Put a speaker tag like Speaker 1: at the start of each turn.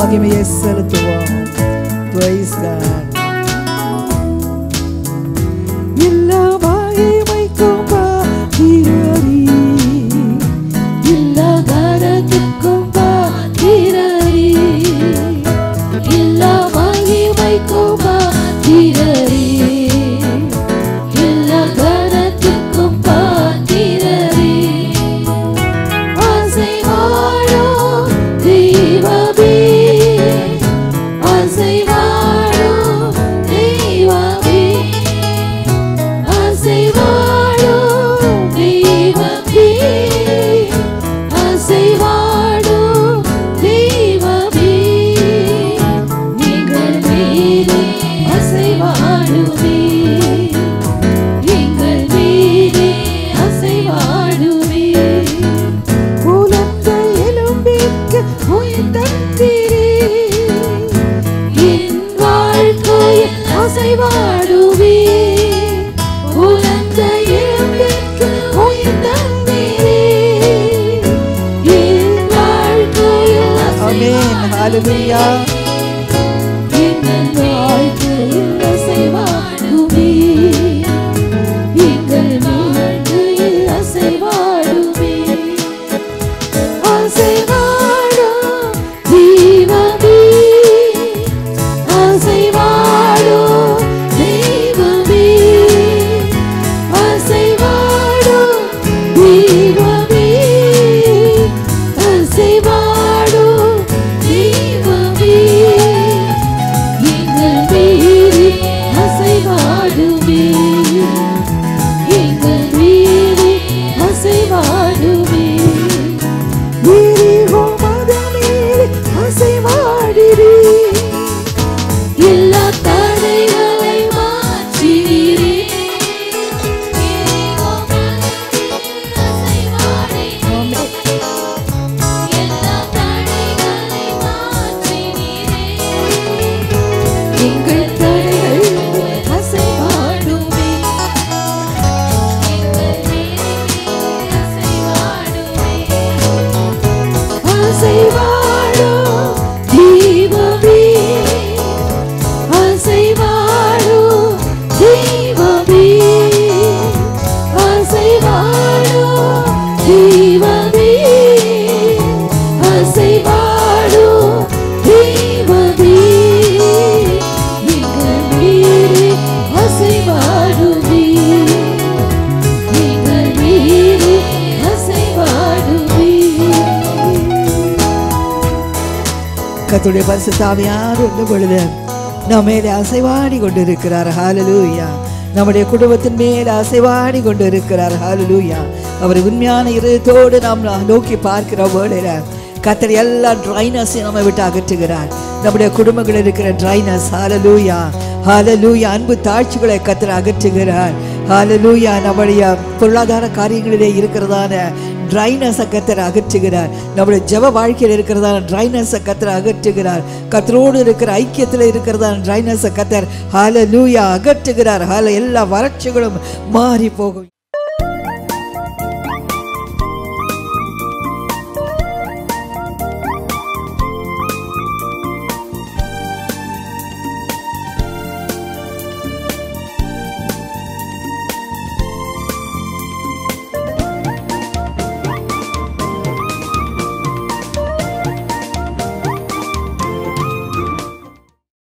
Speaker 1: மகிமையை செலுத்துவோம் Praise God. எல்லா மகிமைக்கும் பாத்திரரே.
Speaker 2: எல்லா கனத்துக்கும் பாத்திரரே எல்லா மகிமைக்கும் பாத்திரரே எல்லா கனத்துக்கும் பாத்திரரே ஆசை வாழும் தெய்வமே ஆசை வாழும் தெய்வமே ஆசை வாழும் தெய்வமே ஆசை வாழும் தெய்வமே எங்கள் மீது ஆசை வாழுமே எங்கள் மீது ஆசை வாழுமே
Speaker 1: உலர்ந்த எலும்பிற்கு
Speaker 2: உயிர் தந்திரே என் வாழ்க்கையில் அசைவாடுவே உலர்ந்த எலும்பிற்கு உயிர் தந்திரே என் வாழ்க்கையில்
Speaker 1: Amen. Hallelujah.
Speaker 2: எங்கள் வாழ்க்கையில் அசைவாடுவே எங்கள் வாழ்க்கையில் அசைவாடுவே அசைவாடும் தெய்வமே அசைவாடும் தெய்வமே அசைவாடும் தெய்வமே அசைவாடும் தெய்வமே எங்கள் மீறி அசைவாடுமே எங்கள் மீறி அசைவாடுமே
Speaker 1: எரிகோ மதமேறி அசைவாடிரே.
Speaker 2: எல்லா தடைகளை மாற்றினீரே எரிகோ மனதில் அசைவாடினீரே. எல்லா தடைகளை மாற்றினீரே. எங்கள் தடைகள் அசைவாடுமே எங்கள் மீறி அசைவாடுமே அசைவாடும் தெய்வமே அசைவாடும் தெய்வமே அசைவாடும் தெய்வமே அசைவாடும் தெய்வமே எங்கள் மீறி அசைவாடுமே எங்கள் மீறி அசைவாடுமே
Speaker 1: கர்த்தருடைய பரிசுத்தாவியார் இருந்த பொழுது நம்ம மேலே அசைவாடி கொண்டிருக்கிறார் ஹalleluya நம்முடைய குடும்பத்தின் மேல் அசைவாடி கொண்டிருக்கிறார் ஹalleluya அவர் உண்மையான இதயத்தோடு நாம் நோக்கி பார்க்கிற வேளையில கத்தர் எல்லா ட்ரைனஸையும் நம்ம விட்டு அகற்றுகிறார் நம்முடைய குடும்பங்கள் இருக்கிற ட்ரைனஸ் ஹalleluya ஹalleluya அன்பு தாழ்ச்சிகளை கத்தர் அகற்றுகிறார் ஹalleluya நம்முடைய பொருளாதார காரியங்களிலே இருக்கிறதான ட்ரைனஸை கத்தர் அகற்றுகிறார் நம்முடைய ஜெப வாழ்க்கையில் இருக்கிறதான ட்ரைனஸை கத்தர் அகற்றுகிறார் கத்தரோடு இருக்கிற ஐக்கியத்தில் இருக்கிறதான ட்ரைனஸை கத்தர் ஹால லூயா அகற்றுகிறார் ஹால எல்லா வறட்சிகளும் மாறி போகும்